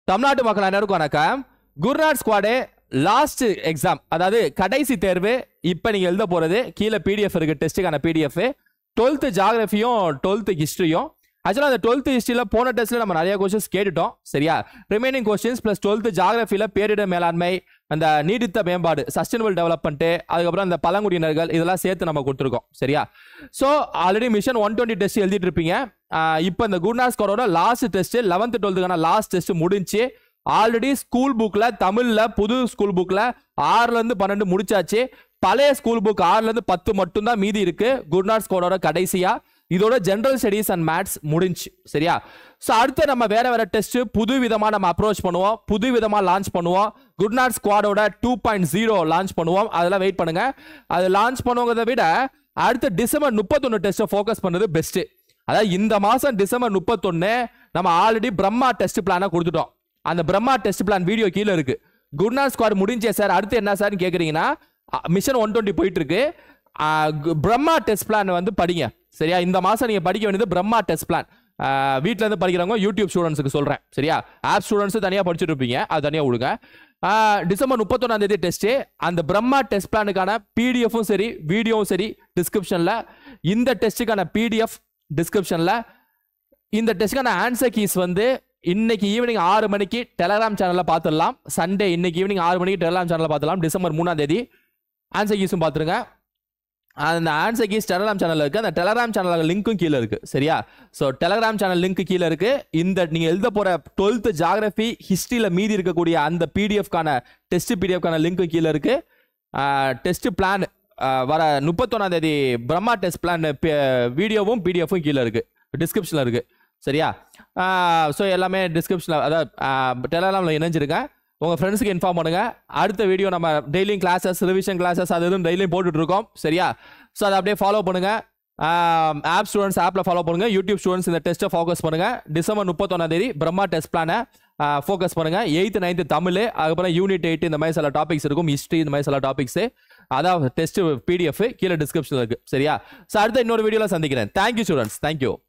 தமிழ்நாட்டு மக்கள் அனைவருக்கும் வணக்கம் குருநாட் ஸ்குவாடு லாஸ்ட் எக்ஸாம் அதாவது கடைசி தேர்வு இப்போ நீங்கள் எழுத போகிறது கீழே பிடிஎஃப் இருக்கு டெஸ்ட்டுக்கான பிடிஎஃப் டுவெல்த்து ஜாகிரஃபியும் டுவெல்த்து ஹிஸ்ட்ரியும் ஆக்சுவலாக அந்த டுவெல்த்து ஹிஸ்ட்ரியில் போன டெஸ்ட்டில் நம்ம நிறைய கொஸ்டின்ஸ் கேட்டுட்டோம் சரியா ரிமைனிங் கொஸ்டின்ஸ் ப்ளஸ் டுவெல்த்து ஜாகிரஃபியில் பேரிட மேலாண்மை அந்த நீடித்த மேம்பாடு சஸ்டைனபிள் டெவலப்மெண்ட்டு அதுக்கப்புறம் அந்த பழங்குடியினர்கள் இதெல்லாம் சேர்த்து நம்ம கொடுத்துருக்கோம் சரியா so already mission one twenty test எழுதிட்டு இருப்பீங்க இப்போ இந்த குருநாத் ஸ்கோரோட லாஸ்ட் டெஸ்ட் லெவன்த் டுவெல்த்துக்கான லாஸ்ட் டெஸ்ட் முடிஞ்சு ஆல்ரெடி ஸ்கூல் புக்ல தமிழ்ல புது ஸ்கூல் புக்ல ஆறுல இருந்து பன்னெண்டு முடிச்சாச்சு பழைய ஸ்கூல் புக் ஆறுல இருந்து பத்து மட்டும்தான் மீதி இருக்கு குருநாத் ஸ்கோரோட கடைசியா இதோட ஜென்ரல் ஸ்டடீஸ் அண்ட் மேத்ஸ் முடிஞ்சு சரியா ஸோ அடுத்து நம்ம வேற வேற டெஸ்ட் புது விதமா நம்ம அப்ரோச் பண்ணுவோம் புது விதமா லான்ச் பண்ணுவோம் குட்நாட் ஸ்குவாடோட டூ பாயிண்ட் ஜீரோ லான்ச் பண்ணுவோம் அதெல்லாம் வெயிட் பண்ணுங்க அது லான்ச் பண்ணுவதை விட அடுத்து டிசம்பர் முப்பத்தொன்னு டெஸ்ட்டை ஃபோக்கஸ் பண்ணது பெஸ்ட் அதாவது இந்த மாசம் டிசம்பர் முப்பத்தொன்னு நம்ம ஆல்ரெடி பிரம்மா டெஸ்ட் பிளானை கொடுத்துட்டோம் அந்த பிரம்மா டெஸ்ட் பிளான் வீடியோ கீழே இருக்கு குட்நாத் ஸ்குவாட் முடிஞ்சே சார் அடுத்து என்ன சார்னு கேட்குறீங்கன்னா மிஷன் ஒன் டுவெண்ட்டி போயிட்டு இருக்கு ஆ, கு- பிரம்மா டெஸ்ட் பிளான் வந்து படிங்க சரியா இந்த மாசம் நீங்க படிக்க வேண்டியது பிரம்மா டெஸ்ட் பிளான் வீட்டில் இருந்து படிக்கிறவங்க யூடியூப் ஸ்டூடெண்ட்ஸுக்கு சொல்றேன் சரியா ஆப் ஸ்டூடெண்ட்ஸ் தனியாக படிச்சுட்டு இருப்பீங்க அது தனியாக விடுங்க ஆ, டிசம்பர் முப்பத்தொன்னாம் தேதி டெஸ்ட்டு அந்த பிரம்மா டெஸ்ட் பிளானுக்கான பிடிஎஃப்பும் சரி வீடியோவும் சரி டிஸ்கிரிப்ஷனில் இந்த டெஸ்ட்டுக்கான பிடிஎஃப் டிஸ்கிரிப்ஷனில் இந்த டெஸ்ட்டுக்கான ஆன்சர் கீஸ் வந்து இன்னைக்கு ஈவினிங் ஆறு மணிக்கு டெலகிராம் சேனலில் பார்த்துடலாம் சண்டே இன்னைக்கு ஈவினிங் ஆறு மணிக்கு டெலகிராம் சேனலில் பார்த்துடலாம் டிசம்பர் மூணாம் தேதி ஆன்சர் கீஸும் பார்த்துருங்க அந்த ஆன்சர் கீஸ் டெலகிராம் சேனல் இருக்கு அந்த டெலகிராம் சேனல் லிங்க்கும் கீழே இருக்கு சரியா ஸோ டெலகிராம் சேனல் லிங்க் கீழே இருக்கு இந்த நீங்க எழுத போற டுவெல்த் ஜாகிரபி ஹிஸ்டரியில மீதி இருக்கக்கூடிய அந்த பிடிஎஃப்கான டெஸ்ட் பிடிஎஃப்கான லிங்க்கும் கீழே இருக்கு டெஸ்ட் பிளான் வர முப்பத்தொன்னாம் தேதி பிரம்மா டெஸ்ட் பிளான் வீடியோவும் பிடிஎஃப்பும் கீழே இருக்கு டிஸ்கிரிப்ஷனில் இருக்கு சரியா ஸோ எல்லாமே டிஸ்கிரிப்ஷனில் அதாவது டெலகிராமில் இணைஞ்சிருங்க உங்கள் ஃப்ரெண்ட்ஸுக்கு இன்ஃபார்ம் பண்ணுங்க அடுத்த வீடியோ நம்ம டெய்லியும் கிளாஸஸ் ரிவிஷன் கிளாஸஸ் அது இதுவும் டெய்லியும் போட்டுட்டு இருக்கோம் சரியா ஸோ அதை அப்படியே ஃபாலோ பண்ணுங்க ஆப் ஸ்டூடெண்ட்ஸ் ஆப்பில் ஃபாலோ பண்ணுங்க யூடியூப் ஸ்டூடெண்ட்ஸ் இந்த டெஸ்ட்டை ஃபோக்கஸ் பண்ணுங்க டிசம்பர் முப்பத்தொன்னாம் தேதி பிரம்மா டெஸ்ட் பிளானை ஃபோக்கஸ் பண்ணுங்க எயித்து நைன்த்து தமிழ் அதுக்கப்புறம் யூனிட் எயிட் இந்த மாதிரி சில டாபிக்ஸ் இருக்கும் ஹிஸ்ட்ரி இந்த மாதிரி சில டாபிக்ஸ் அதான் டெஸ்ட் பிடிஎஃப் கீழே டிஸ்கிரிப்ஷனில் இருக்கு சரியா ஸோ அடுத்த இன்னொரு வீடியோவில் சந்திக்கிறேன் தேங்க்யூ ஸ்டூடெண்ட்ஸ் தேங்க்யூ